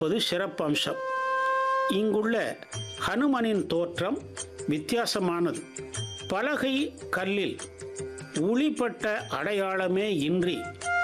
ஒரு சிறப்பம்சம் இங்குள்ள ஹனுமனின் தோற்றம் வித்தியாசமானது பலகை கல்லில் உளிப்பட்ட அடையாளமே இன்றி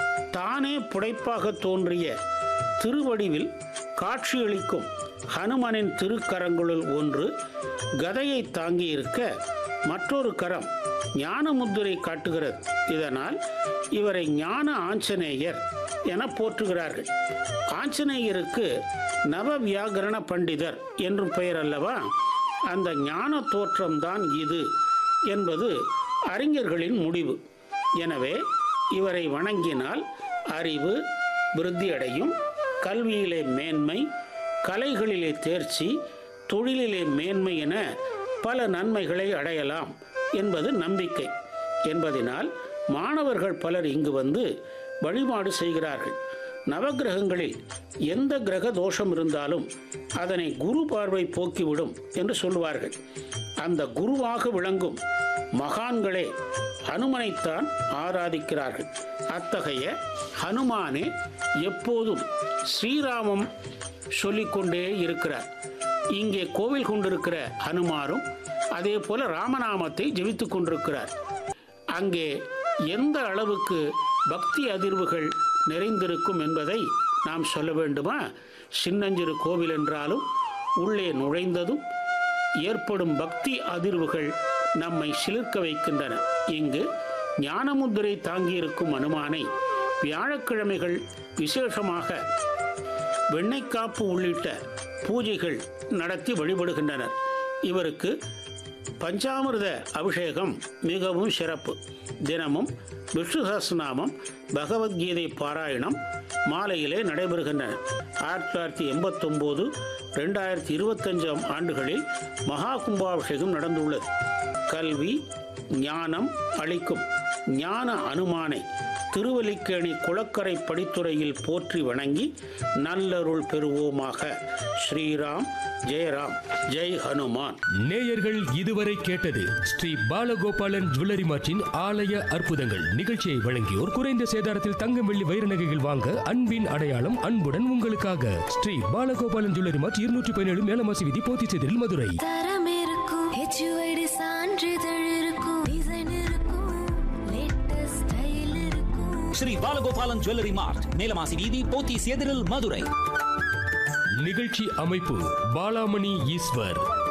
தானே புடைப்பாக தோன்றிய திருவடிவில் காட்சியளிக்கும் ஹனுமனின் திருக்கரங்களுள் ஒன்று கதையை தாங்கியிருக்க மற்றொரு கரம் ஞான முத்திரை காட்டுகிறது இதனால் இவரை ஞான ஆஞ்சநேயர் என போற்றுகிறார்கள் ஆஞ்சநேயருக்கு நவ வியாகரண பண்டிதர் என்றும் பெயர் அல்லவா அந்த ஞான தோற்றம்தான் இது என்பது அறிஞர்களின் முடிவு எனவே இவரை வணங்கினால் அறிவு விருத்தியடையும் கல்வியிலே மேன்மை கலைகளிலே தேர்ச்சி தொழிலிலே மேன்மை என பல நன்மைகளை அடையலாம் என்பது நம்பிக்கை என்பதினால் மாணவர்கள் பலர் இங்கு வந்து வழிபாடு செய்கிறார்கள் நவக்கிரகங்களில் எந்த கிரக தோஷம் இருந்தாலும் அதனை குரு பார்வை போக்கிவிடும் என்று சொல்வார்கள் அந்த குருவாக விளங்கும் மகான்களே ஹனுமனைத்தான் ஆராதிக்கிறார்கள் அத்தகைய ஹனுமானே எப்போதும் ஸ்ரீராமம் சொல்லிக்கொண்டே இருக்கிறார் இங்கே கோவில் கொண்டிருக்கிற ஹனுமாரும் அதே போல ராமநாமத்தை ஜெபித்துக் கொண்டிருக்கிறார் அங்கே எந்த அளவுக்கு பக்தி அதிர்வுகள் நிறைந்திருக்கும் என்பதை நாம் சொல்ல வேண்டுமா சின்னஞ்சிறு கோவில் என்றாலும் உள்ளே நுழைந்ததும் ஏற்படும் பக்தி அதிர்வுகள் நம்மை சிலிர்க்க வைக்கின்றன இங்கு ஞானமுத்திரை தாங்கியிருக்கும் அனுமானை வியாழக்கிழமைகள் விசேஷமாக வெண்ணெய்க்காப்பு உள்ளிட்ட பூஜைகள் நடத்தி வழிபடுகின்றனர் இவருக்கு பஞ்சாமிர்த அபிஷேகம் மிகவும் சிறப்பு தினமும் விஷ்ணு சஹஸ்ரநாமம் பகவத்கீதை பாராயணம் மாலையிலே நடைபெறுகின்றன ஆயிரத்தி தொள்ளாயிரத்தி எண்பத்தொம்போது ரெண்டாயிரத்தி இருபத்தஞ்சாம் ஆண்டுகளில் மகா கும்பாபிஷேகம் நடந்துள்ளது கல்வி ஞானம் அளிக்கும் ஞான அனுமானை திருவல்லிக்கேணி குளக்கரை படித்துறையில் போற்றி வணங்கி நல்லருள் பெறுவோமாக ஸ்ரீராம் ஜெயராம் ஜெய் ஹனுமான் நேயர்கள் இதுவரை கேட்டது ஸ்ரீ பாலகோபாலன் ஜுவல்லரி மார்ட்டின் ஆலய அற்புதங்கள் நிகழ்ச்சியை வழங்கியோர் குறைந்த சேதாரத்தில் தங்கம் வெள்ளி வைர நகைகள் வாங்க அன்பின் அடையாளம் அன்புடன் உங்களுக்காக ஸ்ரீ பாலகோபாலன் ஜுவல்லரி மார்ட் இருநூற்றி பதினேழு மேலமாசி விதி போத்திச்செதில் மதுரை தரம் இருக்கும் ஹெச்யூஐடி சான்றிதழ் இருக்கும் டிசைன் இருக்கும் லேட்டஸ்ட் ஸ்டைல் இருக்கும் ஸ்ரீ பாலகோபாலன் ஜுவல்லரி மார்ட் மேலமாசி வீதி போத்தீஸ் எதிரில் மதுரை நிகழ்ச்சி அமைப்பு பாலாமணி ஈஸ்வர்